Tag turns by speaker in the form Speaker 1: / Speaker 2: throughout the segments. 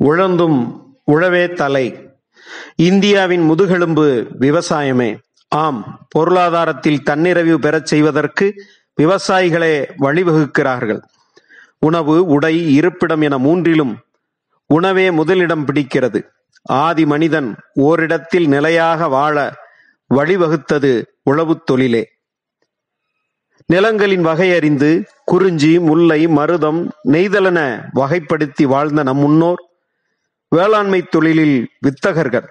Speaker 1: உழந்தும் உழவே தலை இந்தியாவின் முதுகெலும்பு விவசாயமே ஆம் பொருளாதாரத்தில் தன்னிறைவு பெறச் செய்வதற்கு விவசாயிகளே வழிவகுக்கிறார்கள் உணவு உடை இருப்பிடம் என மூன்றிலும் உணவே முதலிடம் பிடிக்கிறது ஆதி மனிதன் ஓரிடத்தில் நிலையாக வாழ வழிவகுத்தது உழவுத் தொழிலே நிலங்களின் வகை அறிந்து குறிஞ்சி முல்லை மருதம் நெய்தலென வகைப்படுத்தி வாழ்ந்த நம் முன்னோர் வேளாண்மை தொழிலில் வித்தகர்கள்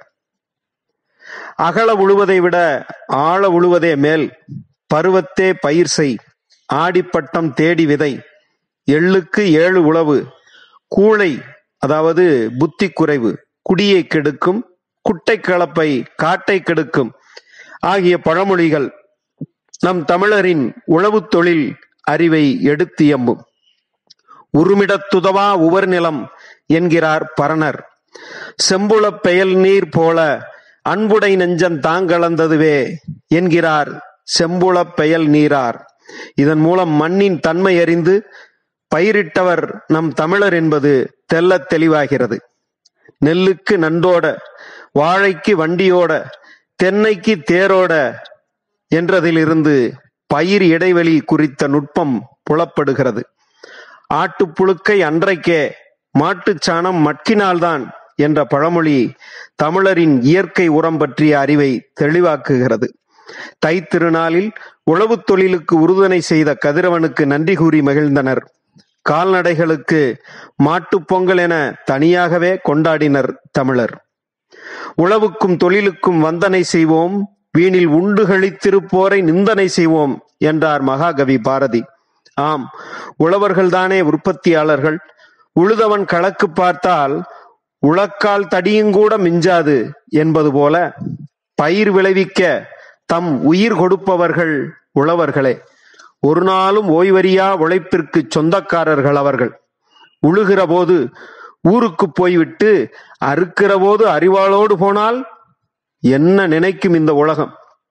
Speaker 1: அகல உழுவதை விட ஆழ உழுவதே மேல் பருவத்தே பயிர் செய் ஆடிப்பட்டம் தேடி விதை எள்ளுக்கு ஏழு உழவு கூளை அதாவது புத்தி குறைவு குடியை கெடுக்கும் குட்டை கலப்பை காட்டை கெடுக்கும் ஆகிய பழமொழிகள் நம் தமிழரின் உழவுத் தொழில் அறிவை எடுத்து எம்பும் உருமிடத்துதவா உவர் நிலம் என்கிறார் பரணர் செம்புளப் பெயல் நீர் போல அன்புடை நெஞ்சம் தாங்கலந்ததுவே என்கிறார் செம்புளப் பெயல் நீரார் இதன் மூலம் மண்ணின் தன்மை அறிந்து பயிரிட்டவர் நம் தமிழர் என்பது தெள்ளத் தெளிவாகிறது நெல்லுக்கு நண்டோட வாழைக்கு வண்டியோட தென்னைக்கு தேரோட என்றதிலிருந்து பயிர் இடைவெளி குறித்த நுட்பம் புலப்படுகிறது ஆட்டுப்புழுக்கை அன்றைக்கே மாட்டுச் சாணம் மட்கினால்தான் என்ற பழமொழி தமிழரின் இயற்கை உரம் பற்றிய அறிவை தெளிவாக்குகிறது தை திருநாளில் உழவுத் தொழிலுக்கு உறுதுணை செய்த கதிரவனுக்கு நன்றி கூறி மகிழ்ந்தனர் கால்நடைகளுக்கு மாட்டுப் பொங்கல் என தனியாகவே கொண்டாடினர் தமிழர் உழவுக்கும் தொழிலுக்கும் வந்தனை செய்வோம் வீணில் உண்டு கழித்திருப்போரை நிந்தனை செய்வோம் என்றார் மகாகவி பாரதி ஆம் உழவர்கள்தானே உற்பத்தியாளர்கள் உழுதவன் கணக்கு பார்த்தால் உழக்கால் தடியுங்கூட மிஞ்சாது என்பது போல பயிர் விளைவிக்க தம் உயிர் கொடுப்பவர்கள் உழவர்களே ஒரு நாளும் ஓய்வறியா உழைப்பிற்கு சொந்தக்காரர்கள் அவர்கள் உழுகிற போது ஊருக்கு போய்விட்டு அறுக்கிற போது அறிவாளோடு போனால் என்ன நினைக்கும் இந்த உலகம்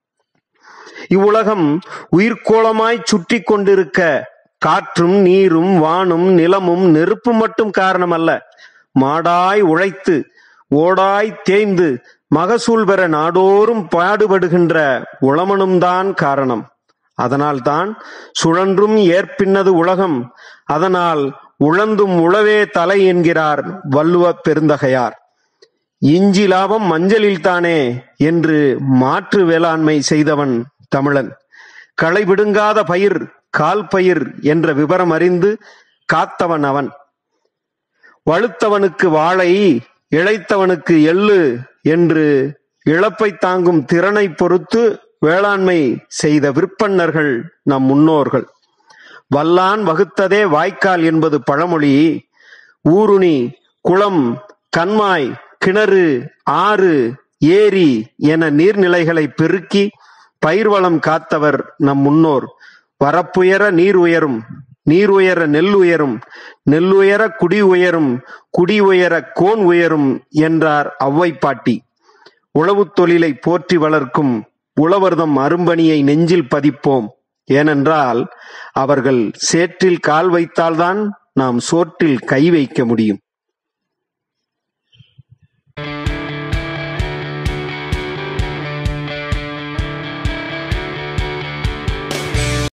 Speaker 1: இவ்வுலகம் உயிர்கோளமாய் சுற்றி கொண்டிருக்க காற்றும் நீரும் வானும் நிலமும் நெருப்பு மட்டும் காரணம் அல்ல மாடாய் உழைத்து ஓடாய் தேய்ந்து மகசூல் பெற நாடோறும் பாடுபடுகின்ற உளமனும் தான் காரணம் அதனால்தான் சுழன்றும் ஏற்பின்னது உலகம் அதனால் உழந்தும் உழவே தலை என்கிறார் வள்ளுவ பெருந்தகையார் இஞ்சி லாபம் மஞ்சளில் தானே என்று மாற்று வேளாண்மை செய்தவன் தமிழன் களை விடுங்காத பயிர் கால் பயிர் என்ற விவரம் அறிந்து காத்தவன் அவன் வலுத்தவனுக்கு வாழை இழைத்தவனுக்கு எள்ளு என்று இழப்பை தாங்கும் திறனை பொறுத்து வேளாண்மை செய்த விற்பன்னர்கள் நம் முன்னோர்கள் வல்லான் வகுத்ததே வாய்க்கால் என்பது பழமொழி ஊருணி குளம் கண்மாய் கிணறு ஆறு ஏரி என நீர்நிலைகளை பெருக்கி பயிர்வளம் காத்தவர் நம் முன்னோர் வரப்புயர நீர் உயரும் நீர் உயர நெல் உயரும் நெல் உயர குடி உயரும் குடி உயர கோன் உயரும் என்றார் ஒளவை பாட்டி உழவுத் தொழிலை போற்றி வளர்க்கும் உழவர்தம் அரும்பணியை நெஞ்சில் பதிப்போம் ஏனென்றால் அவர்கள் சேற்றில் கால் வைத்தால்தான் நாம் சோற்றில் கை வைக்க முடியும்